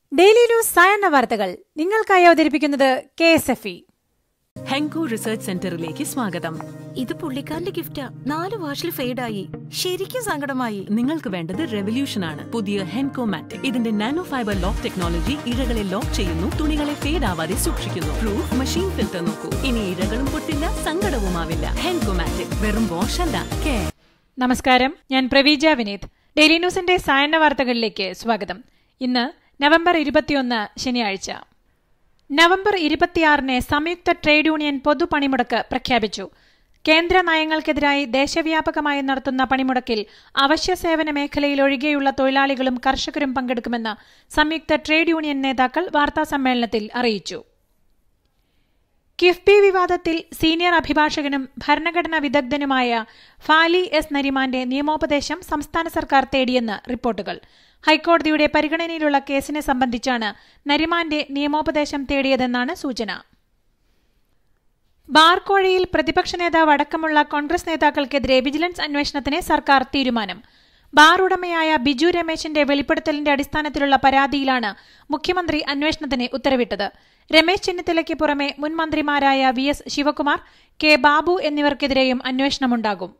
daily news സായന്ന വാർത്തകൾ നിങ്ങൾക്കായി അവതരിപ്പിക്കുന്നത് K S F E Henko research സെന്ററിലേക്ക് സ്വാഗതം ഇത് പുള്ളിക്കാരന്റെ ഗിഫ്റ്റാ നാല് വാഷിൽ ഫെയ്ഡായി ശരിക്കും സങ്കടമായി നിങ്ങൾക്ക് വേണ്ടത് റെവല്യൂഷൻ ആണ് പുതിയ ഹെൻകോ മാറ്റിക് ഇതിന്റെ നാനോ ഫൈബർ ലോക്ക് ടെക്നോളജി ഇഴകളെ ലോക്ക് ചെയ്യുന്നു തുണികളെ ഫേഡ് ആവാതെ സൂക്ഷിക്കുന്നു പ്രൂഫ് മെഷീൻ ഫിൽറ്റർ നോക്കൂ ഇനി ഇഴകളും പൊട്ടില്ല സങ്കടവുമാവില്ല ഹെൻകോ മാറ്റിക് വെറും വാഷ് അല്ല കെയർ നമസ്കാരം ഞാൻ പ്രവീജ വിനീത് ഡെയിലി ന്യൂസിന്റെ സായന്ന വാർത്തകളിലേക്ക് സ്വാഗതം ഇന്ന് നവംബർ ഇരുപത്തിയൊന്ന് ശനിയാഴ്ച നവംബർ ഇരുപത്തിയാറിന് സംയുക്ത ട്രേഡ് യൂണിയൻ പൊതുപണിമുടക്ക് പ്രഖ്യാപിച്ചു കേന്ദ്ര നയങ്ങൾക്കെതിരായി ദേശവ്യാപകമായി നടത്തുന്ന പണിമുടക്കിൽ അവശ്യ സേവന മേഖലയിൽ ഒഴികെയുള്ള തൊഴിലാളികളും കർഷകരും പങ്കെടുക്കുമെന്ന് സംയുക്ത ട്രേഡ് യൂണിയൻ നേതാക്കൾ വാർത്താസമ്മേളനത്തിൽ അറിയിച്ചു കിഫ്ബി വിവാദത്തിൽ സീനിയർ അഭിഭാഷകനും ഭരണഘടനാ വിദഗ്ധനുമായ ഫാലി എസ് നരിമാന്റെ നിയമോപദേശം സംസ്ഥാന സർക്കാർ തേടിയെന്ന് റിപ്പോർട്ടുകൾ ഹൈക്കോടതിയുടെ പരിഗണനയിലുള്ള കേസിനെ സംബന്ധിച്ചാണ് നരിമാന്റെ നിയമോപദേശം തേടിയതെന്നാണ് സൂചന ബാർക്കോഴയിൽ പ്രതിപക്ഷ നേതാവ് അടക്കമുള്ള കോൺഗ്രസ് നേതാക്കൾക്കെതിരെ വിജിലൻസ് അന്വേഷണത്തിന് സർക്കാർ തീരുമാനം ബാർ ഉടമയായ ബിജു രമേശിന്റെ വെളിപ്പെടുത്തലിന്റെ അടിസ്ഥാനത്തിലുള്ള പരാതിയിലാണ് മുഖ്യമന്ത്രി അന്വേഷണത്തിന് ഉത്തരവിട്ടത് രമേശ് ചെന്നിത്തലയ്ക്ക് പുറമെ മുൻ മന്ത്രിമാരായ V S Sivakumar K Babu എന്നിവർക്കെതിരെയും അന്വേഷണമുണ്ടാകും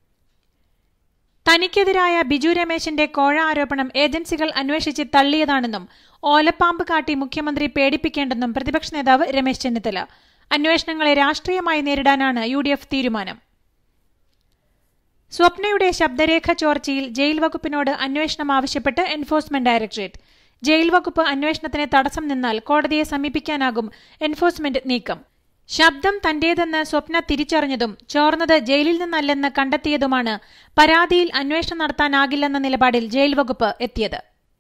തനിക്കെതിരായ ബിജു രമേശിന്റെ കോഴ ആരോപണം ഏജൻസികൾ അന്വേഷിച്ച് തള്ളിയതാണെന്നും ഓലപ്പാമ്പ് കാട്ടി മുഖ്യമന്ത്രി പേടിപ്പിക്കേണ്ടെന്നും പ്രതിപക്ഷ നേതാവ് രമേശ് ചെന്നിത്തല അന്വേഷണങ്ങളെ രാഷ്ട്രീയമായി നേരിടാനാണ് യു തീരുമാനം സ്വപ്നയുടെ ശബ്ദരേഖ ചോർച്ചയിൽ ജയിൽ വകുപ്പിനോട് അന്വേഷണം ആവശ്യപ്പെട്ട് എൻഫോഴ്സ്മെന്റ് ഡയറക്ടറേറ്റ് ജയിൽ വകുപ്പ് അന്വേഷണത്തിന് തടസ്സം നിന്നാൽ കോടതിയെ സമീപിക്കാനാകും എൻഫോഴ്സ്മെന്റ് നീക്കം ശബ്ദം തന്റേതെന്ന് സ്വപ്ന തിരിച്ചറിഞ്ഞതും ചോർന്നത് ജയിലിൽ നിന്നല്ലെന്ന് കണ്ടെത്തിയതുമാണ് പരാതിയിൽ അന്വേഷണം നടത്താനാകില്ലെന്ന നിലപാടിൽ ജയിൽ വകുപ്പ് എത്തിയത്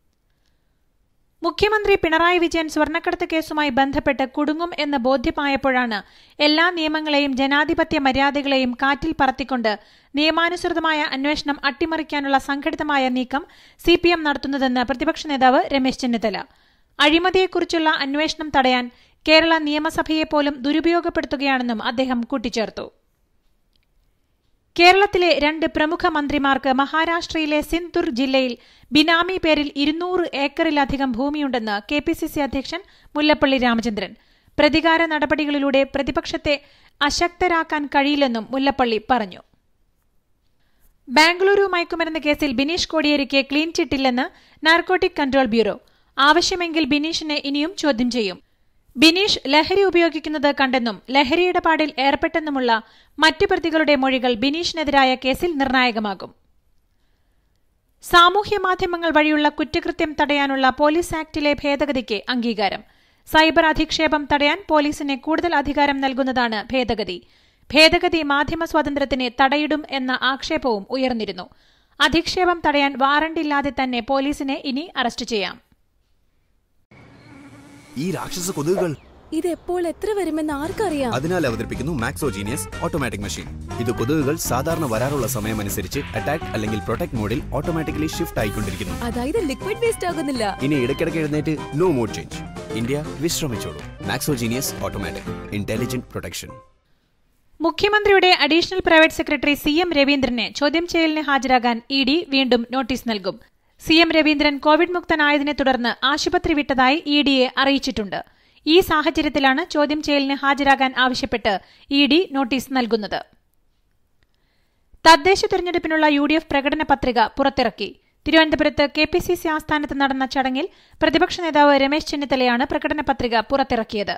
മുഖ്യമന്ത്രി പിണറായി വിജയൻ സ്വർണ്ണക്കടത്ത് കേസുമായി ബന്ധപ്പെട്ട് കുടുങ്ങും എന്ന് ബോധ്യമായപ്പോഴാണ് എല്ലാ നിയമങ്ങളെയും ജനാധിപത്യ മര്യാദകളെയും കാറ്റിൽ പറത്തിക്കൊണ്ട് നിയമാനുസൃതമായ അന്വേഷണം അട്ടിമറിക്കാനുള്ള സംഘടിതമായ നീക്കം സിപിഎം നടത്തുന്നതെന്ന് പ്രതിപക്ഷ നേതാവ് രമേശ് ചെന്നിത്തല അഴിമതിയെക്കുറിച്ചുള്ള അന്വേഷണം തടയാൻ കേരള നിയമസഭയെപ്പോലും ദുരുപയോഗപ്പെടുത്തുകയാണെന്നും അദ്ദേഹം കൂട്ടിച്ചേർത്തു കേരളത്തിലെ രണ്ട് പ്രമുഖ മന്ത്രിമാർക്ക് മഹാരാഷ്ട്രയിലെ സിന്ധുർ ജില്ലയിൽ ബിനാമി പേരിൽ ഇരുന്നൂറ് ഏക്കറിലധികം ഭൂമിയുണ്ടെന്ന് കെ പി സി സി അധ്യക്ഷൻ മുല്ലപ്പള്ളി രാമചന്ദ്രൻ പ്രതികാര നടപടികളിലൂടെ പ്രതിപക്ഷത്തെ അശക്തരാക്കാൻ കഴിയില്ലെന്നും മുല്ലപ്പള്ളി പറഞ്ഞു ബാംഗ്ലൂരു മയക്കുമരുന്ന് കേസിൽ ബിനീഷ് കോടിയേരിക്ക് ക്ലീൻ ചിട്ടില്ലെന്ന് നാർക്കോട്ടിക് കൺട്രോൾ ബ്യൂറോ ആവശ്യമെങ്കിൽ ബിനീഷിനെ ഇനിയും ചോദ്യം ചെയ്യും ബിനീഷ് ലഹരി ഉപയോഗിക്കുന്നത് കണ്ടെന്നും ലഹരി ഇടപാടിൽ ഏർപ്പെട്ടെന്നുമുള്ള മറ്റു പ്രതികളുടെ മൊഴികൾ ബിനീഷിനെതിരായ കേസിൽ നിർണായകമാകും സാമൂഹ്യ മാധ്യമങ്ങൾ വഴിയുള്ള കുറ്റകൃത്യം തടയാനുള്ള പോലീസ് ആക്ടിലെ ഭേദഗതിക്ക് അംഗീകാരം സൈബർ അധിക്ഷേപം തടയാൻ പോലീസിന് കൂടുതൽ അധികാരം നൽകുന്നതാണ് ഭേദഗതി ഭേദഗതി മാധ്യമ സ്വാതന്ത്ര്യത്തിന് തടയിടും എന്ന ആക്ഷേപവും ഉയർന്നിരുന്നു അധിക്ഷേപം തടയാൻ വാറണ്ടില്ലാതെ തന്നെ പോലീസിനെ ഇനി അറസ്റ്റ് ചെയ്യാം ഈ രാക്ഷസ കൊതുകുകൾ ഇത് എപ്പോൾ എത്ര വരുമെന്ന് ആർക്കറിയാം അതിനാൽ അവതരിപ്പിക്കുന്നു മാക്സോജീനിയസ് ഓട്ടോമാറ്റിക് മെഷീൻ ഇത് കൊതുകുകൾ സാധാരണ വരാറുള്ള സമയമനുസരിച്ച് അറ്റാക്ക് അല്ലെങ്കിൽ പ്രൊട്ടക്ട് മോഡിൽ ഓട്ടോമാറ്റിക്കലി ഷിഫ്റ്റ് ആയിക്കൊണ്ടിരിക്കുന്നു അതായത് ലിക്വിഡ് വേസ്റ്റ് ആകുന്നില്ല ഇനി ഇടയ്ക്കിടയ്ക്ക് എഴുന്നേറ്റ് നോ മോഡ് ചേഞ്ച് ഇന്ത്യ വിശ്രമിച്ചോളൂ മാക്സോജീനിയസ് ഓട്ടോമാറ്റിക് ഇന്റലിജന്റ് പ്രൊട്ടക്ഷൻ മുഖ്യമന്ത്രിയുടെ additional private secretary C M രവീന്ദ്രനെ ചോദ്യം ചെയ്യലിന് ഹാജരാകാൻ ഇ ഡി വീണ്ടും നോട്ടീസ് നൽകും സി എം രവീന്ദ്രൻ കോവിഡ് മുക്തനായതിനെ തുടർന്ന് ആശുപത്രി വിട്ടതായി ഇ ഡിയെ അറിയിച്ചിട്ടുണ്ട് ഈ സാഹചര്യത്തിലാണ് ചോദ്യം ചെയ്യലിന് ഹാജരാകാൻ ആവശ്യപ്പെട്ട് ഇ ഡി നോട്ടീസ് നൽകുന്നത് തദ്ദേശ തെരഞ്ഞെടുപ്പിനുള്ള യു ഡി എഫ് പ്രകടന പത്രിക പുറത്തിറക്കി തിരുവനന്തപുരത്ത് കെ പി സി സി ആസ്ഥാനത്ത് നടന്ന ചടങ്ങിൽ പ്രതിപക്ഷ നേതാവ് രമേശ് ചെന്നിത്തലയാണ് പ്രകടന പത്രിക പുറത്തിറക്കിയത്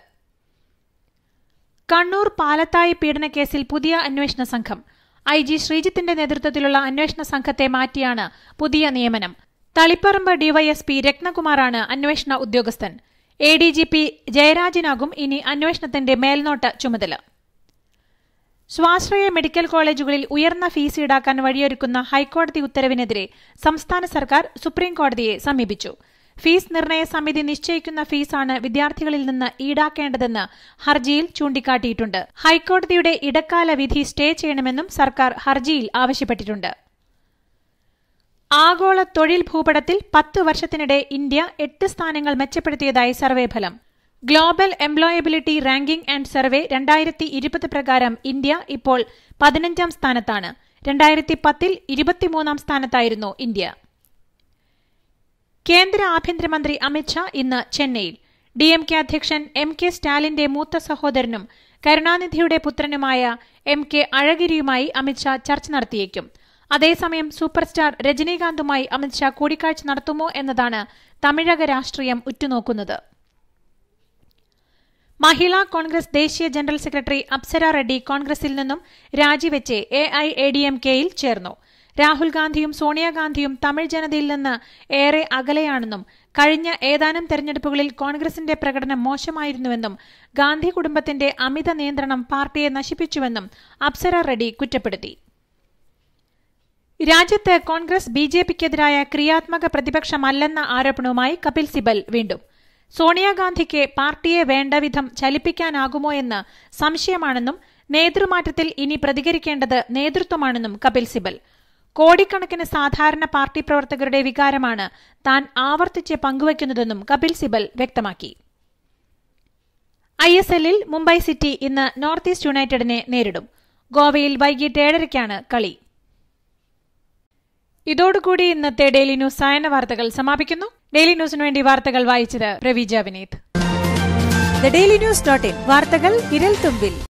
കണ്ണൂർ പാലത്തായി പീഡനക്കേസിൽ പുതിയ അന്വേഷണ സംഘം ഐ ജി ശ്രീജിത്തിന്റെ നേതൃത്വത്തിലുള്ള അന്വേഷണ സംഘത്തെ മാറ്റിയാണ് പുതിയ നിയമനം തളിപ്പറമ്പ് ഡിവൈഎസ്പി രത്നകുമാറാണ് അന്വേഷണ ഉദ്യോഗസ്ഥൻ എ ഡി ജി പി ജയരാജനാകും ഇനി അന്വേഷണത്തിന്റെ മേൽനോട്ട ചുമതല സ്വാശ്രയ മെഡിക്കൽ കോളേജുകളിൽ ഉയർന്ന ഫീസ് ഈടാക്കാൻ വഴിയൊരുക്കുന്ന ഹൈക്കോടതി ഉത്തരവിനെതിരെ സംസ്ഥാന സർക്കാർ സുപ്രീംകോടതിയെ സമീപിച്ചു ഫീസ് നിർണയ സമിതി നിശ്ചയിക്കുന്ന ഫീസാണ് വിദ്യാർത്ഥികളിൽ നിന്ന് ഈടാക്കേണ്ടതെന്ന് ഹർജിയിൽ ചൂണ്ടിക്കാട്ടിയിട്ടുണ്ട് ഹൈക്കോടതിയുടെ ഇടക്കാല വിധി സ്റ്റേ ചെയ്യണമെന്നും സർക്കാർ ഹർജിയിൽ ആവശ്യപ്പെട്ടിട്ടുണ്ട് ആഗോള തൊഴിൽ ഭൂപടത്തിൽ പത്ത് വർഷത്തിനിടെ ഇന്ത്യ എട്ട് സ്ഥാനങ്ങൾ മെച്ചപ്പെടുത്തിയതായി സർവേ ഫലം global employability ranking and survey രണ്ടായിരത്തി ഇരുപത് പ്രകാരം ഇന്ത്യ ഇപ്പോൾ പതിനഞ്ചാം സ്ഥാനത്താണ് രണ്ടായിരത്തി പത്തിൽ ഇരുപത്തിമൂന്നാം സ്ഥാനത്തായിരുന്നു ഇന്ത്യ കേന്ദ്ര ആഭ്യന്തരമന്ത്രി അമിത്ഷാ ഇന്ന് ചെന്നൈയിൽ ഡി എം കെ അധ്യക്ഷൻ എം കെ സ്റ്റാലിന്റെ മൂത്ത സഹോദരനും കരുണാനിധിയുടെ പുത്രനുമായ എം കെ അഴഗിരിയുമായി അമിത്ഷാ ചർച്ച നടത്തിയേക്കും അതേസമയം സൂപ്പർ സ്റ്റാർ രജനീകാന്തുമായി അമിത്ഷാ കൂടിക്കാഴ്ച നടത്തുമോ എന്നതാണ് തമിഴക രാഷ്ട്രീയം ഉറ്റുനോക്കുന്നത് മഹിളാ കോൺഗ്രസ് ദേശീയ ജനറൽ സെക്രട്ടറി അപ്സര റെഡ്ഡി കോൺഗ്രസിൽ നിന്നും രാജിവെച്ച് A I A D M കെയിൽ ചേർന്നു രാഹുൽ ഗാന്ധിയും സോണിയാഗാന്ധിയും തമിഴ് ജനതയിൽ നിന്ന് ഏറെ അകലെയാണെന്നും കഴിഞ്ഞ ഏതാനും തെരഞ്ഞെടുപ്പുകളിൽ കോൺഗ്രസിന്റെ പ്രകടനം മോശമായിരുന്നുവെന്നും ഗാന്ധി കുടുംബത്തിന്റെ അമിത നിയന്ത്രണം പാർട്ടിയെ നശിപ്പിച്ചുവെന്നും അപ്സര റെഡ്ഡി കുറ്റപ്പെടുത്തി രാജ്യത്ത് കോൺഗ്രസ് ബി ജെ പിക്കെതിരായ ക്രിയാത്മക പ്രതിപക്ഷമല്ലെന്ന ആരോപണവുമായി കപിൽ സിബൽ വീണ്ടും സോണിയാഗാന്ധിക്ക് പാർട്ടിയെ വേണ്ടവിധം ചലിപ്പിക്കാനാകുമോ എന്ന് സംശയമാണെന്നും നേതൃമാറ്റത്തിൽ ഇനി പ്രതികരിക്കേണ്ടത് നേതൃത്വമാണെന്നും കപിൽ സിബൽ കോടിക്കണക്കിന് സാധാരണ പാർട്ടി പ്രവർത്തകരുടെ വികാരമാണ് താൻ ആവർത്തിച്ച് പങ്കുവയ്ക്കുന്നതെന്നും കപിൽ സിബൽ വ്യക്തമാക്കി ഐ എസ് എല്ലിൽ മുംബൈ സിറ്റി ഇന്ന് നോർത്ത് ഈസ്റ്റ് യുണൈറ്റഡിനെ നേരിടും ഗോവയിൽ വൈകിട്ട് ഏഴരയ്ക്കാണ് കളി ഇതോടുകൂടി ഇന്നത്തെ ഡെയിലി ന്യൂസ് സായന വാർത്തകൾ സമാപിക്കുന്നു ഡെയിലി ന്യൂസിനു വേണ്ടി വാർത്തകൾ വായിച്ചത് Praveeja Vineeth the daily news dot in വാർത്തകൾ വിരൽ തുമ്പിൽ